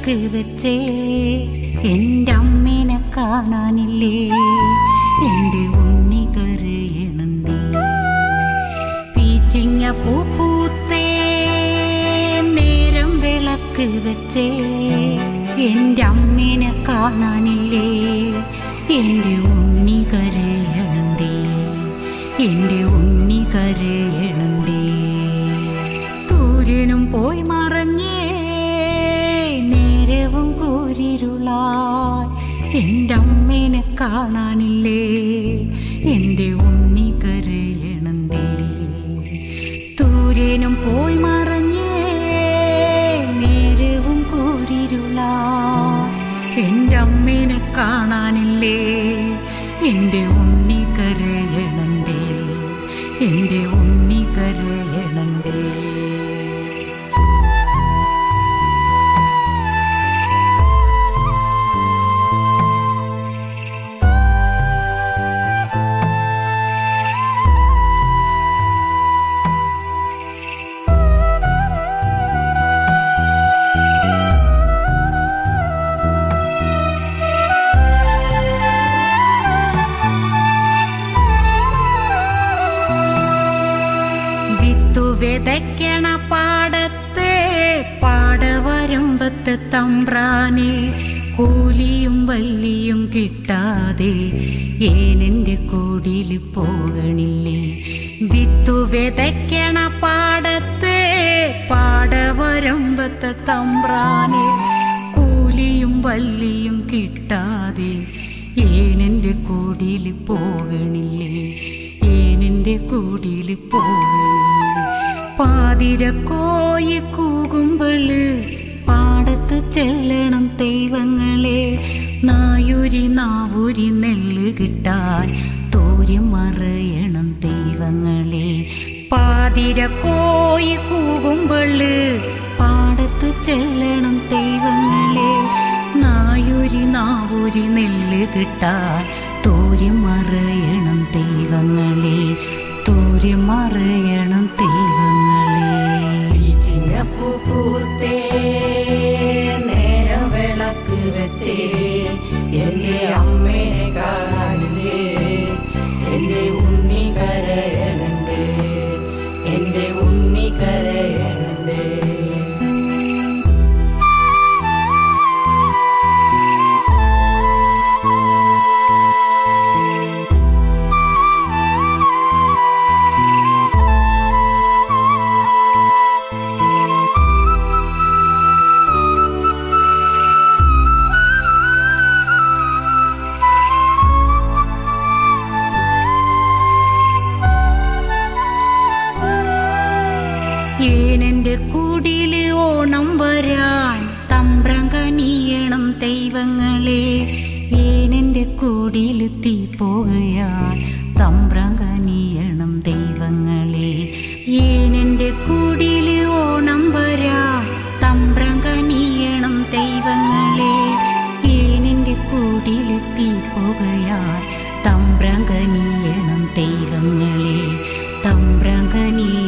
വിളക്ക് വെച്ചേ എൻ്റെ അമ്മേനെ കാണാനില്ലേ എൻ്റെ ഉണ്ണി കരയണണ്ടേ പീച്ചിങ്ങ പൂ പൂത്തേ നേരം വിളക്ക് വെച്ചേ എൻ്റെ അമ്മേനെ കാണാനില്ലേ എൻ്റെ ഉണ്ണി കരയണണ്ടേ എൻ്റെ ഉണ്ണി കരയണണ്ടേ സൂര്യനും പോയി മറഞ്ഞേ നേരവും കൂരിരുളായി എൻ്റെ അമ്മേനെ കാണാനില്ലേ എൻ്റെ ഉണ്ണി കരയണണ്ടേ സൂര്യനും പോയി മറഞ്ഞേ നേരവും കൂരിരുളായി എൻ്റെ അമ്മേനെ കാണാനില്ലേ എൻ്റെ ഉണ്ണി കരയണണ്ടേ എൻ്റെ ഉണ്ണി കരയണണ്ടേ വിത്തു വിതയ്ക്കണ പാടത്തെ പാടവരമ്പത്ത് തമ്പ്രാനെ കൂലിയും വല്ലിയും കിട്ടാതെ ഏനെൻ്റെ കൂടിയിൽ പോകണില്ലേ വിത്തു വിതയ്ക്കണ പാടത്തെ പാടവരമ്പത്ത് തമ്പ്രാനെ കൂലിയും വല്ലിയും കിട്ടാതെ ഏനെൻ്റെ കൂടിയിൽ പോകണില്ലേ ഏനെൻ്റെ കൂടിയിൽ പോകണില്ലേ പാതിരക്കോയി കൂകുമ്പള് പാടത്ത് ചെല്ലണം ദൈവങ്ങളെ നായൂരി നാവൂരി നെല്ല് കിട്ടാൻ തോര്യം മറയണം ദൈവങ്ങളെ പാതിരക്കോയി കൂകുമ്പള് പാടത്ത് ചെല്ലണം ദൈവങ്ങളെ നായൂരി നാവൂരി നെല്ല് കിട്ടാൻ തോര്യം മറയണം ദൈവങ്ങളെ തോര്യം മറയണം ദൈവങ്ങളെ ചിങ്ങപ്പൂ പൂത്തേ നേരം വിളക്ക് വെച്ചേ എന്റെ അമ്മേനെ കാണാനില്ലേ എന്റെ ഉണ്ണി കരയണണ്ടേ എന്റെ ഉണ്ണി കരയണണ്ടേ ഏനെന്റെ കൂടില് ഓണം വരാൻ തമ്പ്രം കനിയണം ദൈവങ്ങളെ ഏനെന്റെ കൂടില് തീ പോകയാൻ തമ്പ്രം കനിയണം ദൈവങ്ങളെ ഏനെന്റെ കൂടില് ഓണം വരാൻ തമ്പ്രം കനിയണം ദൈവങ്ങളെ ഏനെന്റെ കൂടില് തീ പോകയാൻ തമ്പ്രം കനിയണം ദൈവങ്ങളെ തമ്പ്രം കനിയണം